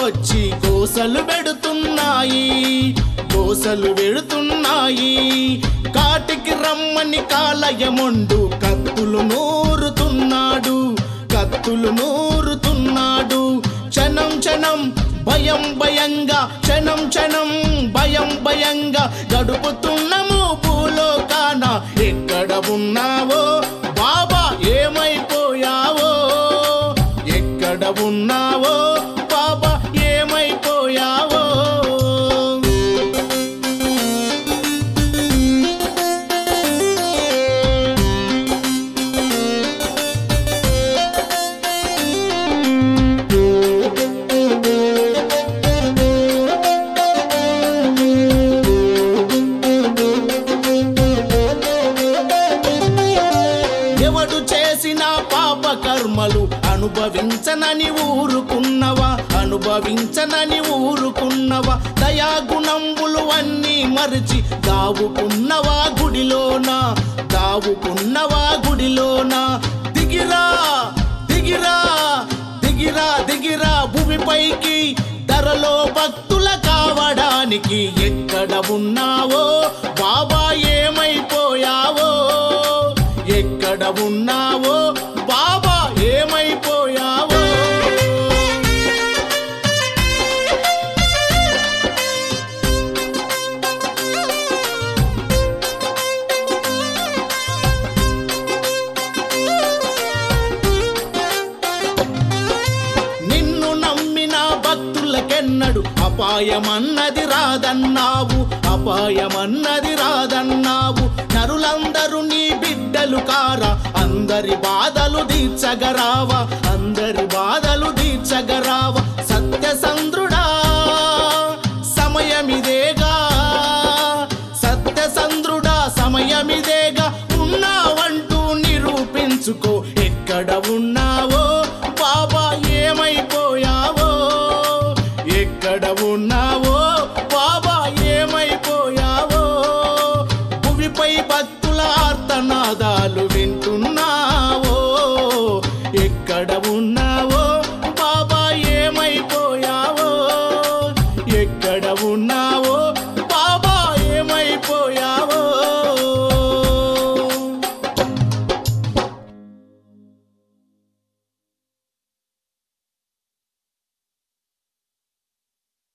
వచ్చి కోసలు పెడుతున్నాయి కోసలు పెడుతున్నాయి కాటికి రమ్మని కాలయముండు కత్తులు నూరుతున్నాడు కత్తులు నూరుతున్నాడు క్షణం క్షణం భయం భయంగా క్షణం క్షణం భయం భయంగా గడుపుతున్నాము భూలోకాన ఎక్కడ ఉన్నావో బాబా ఏమైపోయావో ఎక్కడ ఉన్నావో బాబా ఏమైపోయావో ఎవడు చేసిన పాప కర్మలు అనుభవించనని ఊరుకున్నవా అనుభవించనని ఊరుకున్నవా దయాగుణంబులు అన్నీ మరిచి దావుకున్నవా గుడిలోన దావుకున్నవా గుడిలోన దిగిరా దిగిరా దిగిరా దిగిరా భూమిపైకి ధరలో భక్తుల కావడానికి ఎక్కడ ఉన్నావో బాబా ఏమైపోయావో ఎక్కడ ఉన్నావో బాబా ఏమైపోయావో నిన్ను నమ్మిన భక్తులకెన్నడు అపాయమన్నది రాదన్నావు అపాయమన్నది రాదన్నావు నరులందరూ నీ బిడ్డలు కారా అందరి బాధలు తీర్చగరావా అందరి